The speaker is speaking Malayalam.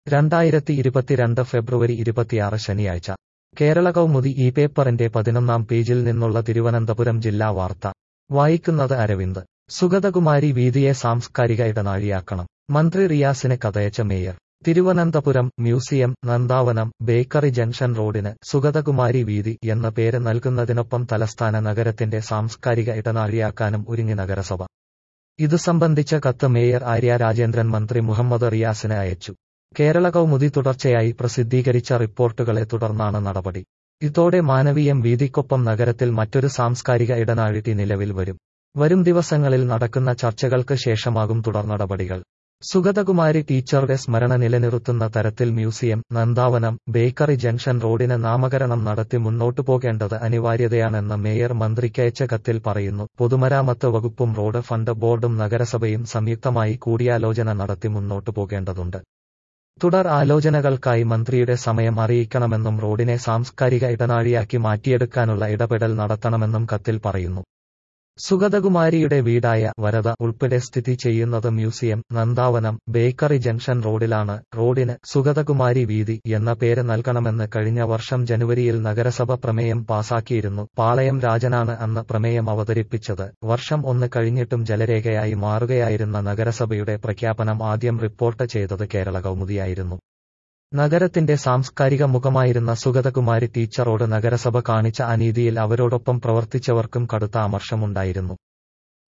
രണ്ടായിരത്തി ഇരുപത്തിരണ്ട് ഫെബ്രുവരി ഇരുപത്തിയാറ് ശനിയാഴ്ച കേരള കൗമുദി ഈ പേപ്പറിന്റെ പതിനൊന്നാം പേജിൽ നിന്നുള്ള തിരുവനന്തപുരം ജില്ലാ വാർത്ത വായിക്കുന്നത് അരവിന്ദ് സുഗതകുമാരി വീതിയെ സാംസ്കാരിക ഇടനാഴിയാക്കണം മന്ത്രി റിയാസിന് കഥയച്ച mayor Thiruvananthapuram museum Nandavanam bakery junction റോഡിന് സുഗതകുമാരി വീതി എന്ന പേര് നൽകുന്നതിനൊപ്പം തലസ്ഥാന നഗരത്തിന്റെ സാംസ്കാരിക ഇടനാഴിയാക്കാനും ഒരുങ്ങി നഗരസഭ ഇതു സംബന്ധിച്ച കത്ത് മേയർ ആര്യ രാജേന്ദ്രൻ മന്ത്രി മുഹമ്മദ് റിയാസിന് അയച്ചു കേരള കൗമുദി തുടർച്ചയായി പ്രസിദ്ധീകരിച്ച റിപ്പോർട്ടുകളെ തുടർന്നാണ് നടപടി ഇതോടെ മാനവീയം വീതിക്കൊപ്പം നഗരത്തിൽ മറ്റൊരു സാംസ്കാരിക ഇടനാഴി നിലവിൽ വരും വരും ദിവസങ്ങളിൽ നടക്കുന്ന ചർച്ചകൾക്ക് ശേഷമാകും തുടർ നടപടികൾ സുഗതകുമാരി ടീച്ചറുടെ സ്മരണ നിലനിർത്തുന്ന തരത്തിൽ മ്യൂസിയം നന്ദാവനം ബേക്കറി ജംഗ്ഷൻ റോഡിന് നാമകരണം നടത്തി മുന്നോട്ടു പോകേണ്ടത് അനിവാര്യതയാണെന്ന് മേയർ മന്ത്രിക്കയച്ച കത്തിൽ പറയുന്നു പൊതുമരാമത്ത് വകുപ്പും റോഡ് ഫണ്ട് ബോർഡും നഗരസഭയും സംയുക്തമായി കൂടിയാലോചന നടത്തി മുന്നോട്ടു പോകേണ്ടതുണ്ട് തുടർ ആലോചനകൾക്കായി മന്ത്രിയുടെ സമയം അറിയിക്കണമെന്നും റോഡിനെ സാംസ്കാരിക ഇടനാഴിയാക്കി മാറ്റിയെടുക്കാനുള്ള ഇടപെടൽ നടത്തണമെന്നും കത്തിൽ പറയുന്നു സുഗതകുമാരിയുടെ വീടായ വരദ ഉൾപ്പെടെ സ്ഥിതി ചെയ്യുന്നത് മ്യൂസിയം നന്ദാവനം ബേക്കറി ജംഗ്ഷൻ റോഡിലാണ് റോഡിന് സുഗതകുമാരി വീതി എന്ന പേര് നൽകണമെന്ന് കഴിഞ്ഞ വർഷം ജനുവരിയിൽ നഗരസഭ പ്രമേയം പാസാക്കിയിരുന്നു പാളയം രാജനാണ് അന്ന് പ്രമേയം അവതരിപ്പിച്ചത് വർഷം ഒന്ന് കഴിഞ്ഞിട്ടും ജലരേഖയായി മാറുകയായിരുന്ന നഗരസഭയുടെ പ്രഖ്യാപനം ആദ്യം റിപ്പോർട്ട് ചെയ്തത് കേരള കൗമുദിയായിരുന്നു നഗരത്തിന്റെ സാംസ്കാരിക മുഖമായിരുന്ന സുഗതകുമാരി ടീച്ചറോട് നഗരസഭ കാണിച്ച അനീതിയിൽ അവരോടൊപ്പം പ്രവർത്തിച്ചവർക്കും കടുത്ത അമർഷമുണ്ടായിരുന്നു